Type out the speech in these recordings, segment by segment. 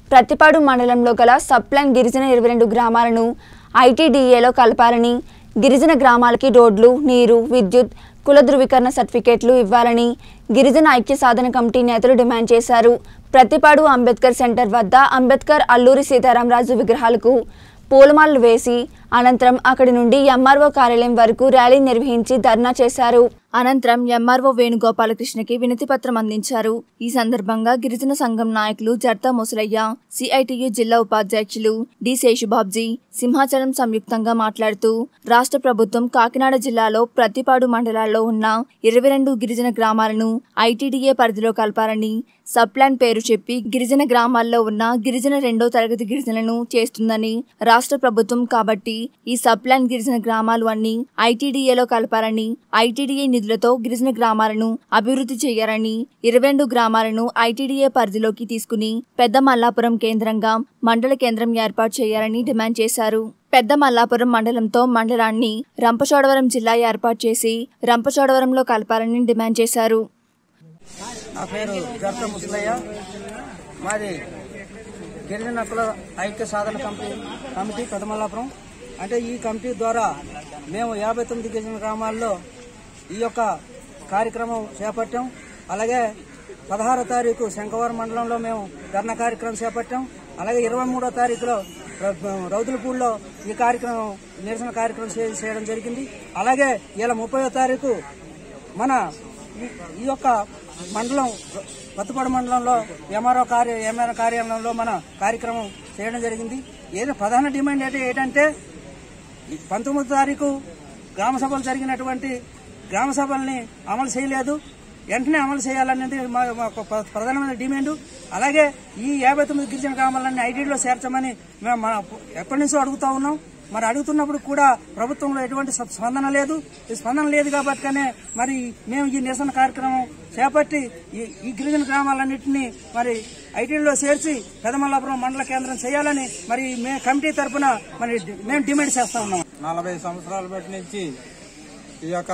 ప్రతిపాడు మండలంలో గల సప్లైన్ గిరిజన ఇరవై రెండు గ్రామాలను ఐటీడీఏలో కలపాలని గిరిజన గ్రామాలకి రోడ్లు నీరు విద్యుత్ కుల ధృవీకరణ సర్టిఫికేట్లు ఇవ్వాలని గిరిజన ఐక్య సాధన కమిటీ నేతలు డిమాండ్ చేశారు ప్రతిపాడు అంబేద్కర్ సెంటర్ వద్ద అంబేద్కర్ అల్లూరి సీతారామరాజు విగ్రహాలకు పూలమాలలు వేసి అనంతరం అక్కడి నుండి ఎంఆర్ఓ కార్యాలయం వరకు ర్యాలీ నిర్వహించి ధర్నా చేశారు అనంతరం ఎంఆర్ఓ వేణుగోపాలకృష్ణకి వినతి పత్రం అందించారు ఈ సందర్భంగా గిరిజన సంఘం నాయకులు జర్తా ముసలయ్య సిఐటియు జిల్లా ఉపాధ్యక్షులు డి శేషుబాబ్జీ సింహాచలం సంయుక్తంగా మాట్లాడుతూ రాష్ట్ర ప్రభుత్వం కాకినాడ జిల్లాలో ప్రతిపాడు మండలాల్లో ఉన్న ఇరవై రెండు గిరిజన గ్రామాలను ఐటీడీఏ పరిధిలో కలపాలని సబ్ప్లాన్ పేరు చెప్పి గిరిజన గ్రామాల్లో ఉన్న గిరిజన రెండో తరగతి గిరిజనులను చేస్తుందని రాష్ట్ర ప్రభుత్వం కాబట్టి ఈ సబ్ప్లాన్ గిరిజన గ్రామాలు అన్ని ఐటీడీఏలో కలపాలని ఐటీడీఏ నిధులతో గిరిజన గ్రామాలను అభివృద్ధి చేయాలని ఇరవై రెండు గ్రామాలను ఐటీడీఏ పరిధిలోకి తీసుకుని పెద్ద మల్లాపురం కేంద్రంగా మండల కేంద్రం ఏర్పాటు చేయాలని డిమాండ్ చేశారు పెద్ద మల్లాపురం మండలంతో మండలాన్ని రంపచోడవరం జిల్లా ఏర్పాటు చేసి రంపచోడవరంలో కలపాలని డిమాండ్ చేశారు నా పేరు గర్త ముసలయ్య మాది గిరిజన కుల ఐక్య సాధన కమిటీ కమిటీ పెదమల్లాపురం అంటే ఈ కమిటీ ద్వారా మేము యాభై తొమ్మిది గిరిజన గ్రామాల్లో ఈ యొక్క కార్యక్రమం చేపట్టాం అలాగే పదహారో తారీఖు శంకవరం మండలంలో మేము ధర్నా కార్యక్రమం చేపట్టాం అలాగే ఇరవై మూడో తారీఖులో రౌ- రౌతులపూడిలో ఈ కార్యక్రమం నిరసన కార్యక్రమం చే- చేయడం జరిగింది అలాగే ఇలా ముప్పయో తారీఖు మన ఈ- ఈ యొక్క మండలం కొత్తపాడు మండలంలో ఎంఆర్ఓ కార్య ఎంఆర్ఓ కార్యాలయంలో మన కార్యక్రమం చేయడం జరిగింది ఏదో ప్రధాన డిమాండ్ అంటే ఏంటంటే ఈ పంతొమ్మిదో తారీఖు గ్రామ సభలు జరిగినటువంటి గ్రామ సభల్ని అమలు చేయలేదు వెంటనే అమలు చేయాలనేది మా మా ఒక ప్ర- ప్రధానమైన డిమాండ్ అలాగే ఈ యాభై తొమ్మిది గిరిజన గ్రామాలన్నీ ఐడీలో చేర్చమని మేము మన ఎప్పటి నుంచో అడుగుతా ఉన్నాం మరి అడుగుతున్నప్పుడు కూడా ప్రభుత్వంలో ఎటువంటి స్ప- స్పందన లేదు ఈ స్పందన లేదు కాబట్టినే మరి మేము ఈ నిరసన కార్యక్రమం చేపట్టి ఈ ఈ గిరిజన గ్రామాలన్నింటినీ మరి ఐటీలో చేర్చి పెదమల్లాపురం మండల కేంద్రం చేయాలని మరి మే కమిటీ తరపున మరి డి- మేము డిమాండ్ చేస్తా ఉన్నాం నలభై సంవత్సరాల బట్టి నుంచి ఈ యొక్క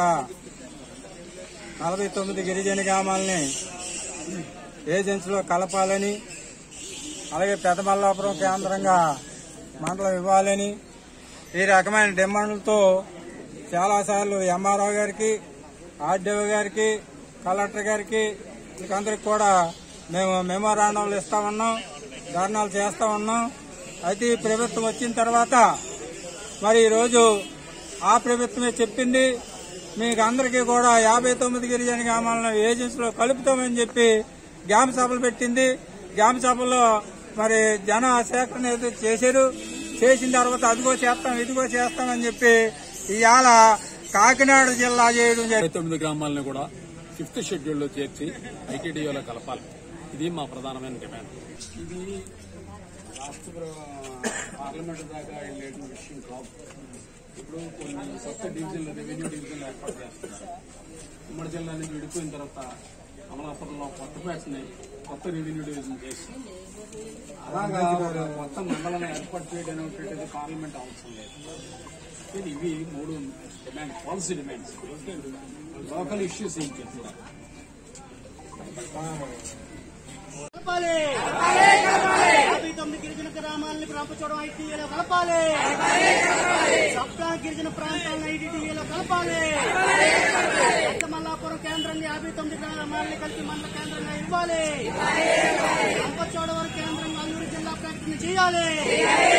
నలభై తొమ్మిది గిరిజన గ్రామాలని ఏజెన్సీలో కలపాలని అలాగే పెదమల్లాపురం కేంద్రంగా మండలం ఇవ్వాలని ఈ రకమైన డిమాండ్లతో చాలాసార్లు ఎంఆర్ఓ గారికి ఆర్డీఓ గారికి కలెక్టర్ గారికి వీళ్ళకందరికి కూడా మేము మెమోరాండంలు ఇస్తా ఉన్నాం ధర్నాలు చేస్తా ఉన్నాం అయితే ఈ ప్రభుత్వం వచ్చిన తర్వాత మరి ఈరోజు ఆ ప్రభుత్వమే చెప్పింది మీకు అందరికీ కూడా యాభై తొమ్మిది గిరిజన గ్రామాలను ఏజెన్సీలో కలుపుతామని చెప్పి గ్రామ సభలు పెట్టింది గ్రామ సభల్లో మరి జన సేకరణ ఏదో చేశారు చేసిన తర్వాత అదిగో చేస్తాం ఇదిగో చేస్తామని చెప్పి ఇవాళ కాకినాడ జిల్లా చేయడం జరిగింది ఇరవై తొమ్మిది గ్రామాలను కూడా ఫిఫ్త్ షెడ్యూల్లో చేర్చి ఐటీడీఓలో కలపాలి ఇది మా ప్రధానమైన డిమాండ్ ఇది రాష్ట్ర పార్లమెంట్ దాకా వెళ్ళేటువంటి విషయం కాదు ఇప్పుడు కొన్ని కొత్త డివిజన్లు రెవెన్యూ డివిజన్లు ఏర్పాటు చేస్తున్నారు ఉమ్మడి జిల్లా నుంచి విడిపోయిన తర్వాత అమలాపురంలో కొత్తపేటని కొత్త రెవెన్యూ డివిజన్ చేసి అలాగా ఒక కొత్త మండలం ఏర్పాటు చేయడం అనేటువంటిది పార్లమెంట్ అవసరం లేదు కానీ ఇవి మూడు demand policy demands local issues ఏం చెప్తున్నారు కలపాలి యాభై తొమ్మిది గిరిజన గ్రామాలని ప్రాంపచూడం ఐటీఏలో కలపాలి సప్తా గిరిజన ప్రాంతాలను ఐటీఏలో కలపాలి పెద్ద మల్లాపురం కేంద్రాన్ని యాభై తొమ్మిది గ్రామాలని కలిపి మండల కేంద్రంగా ఇవ్వాలి రంపచోడవరం కేంద్రం అల్లూరు జిల్లా ప్రకటన చేయాలి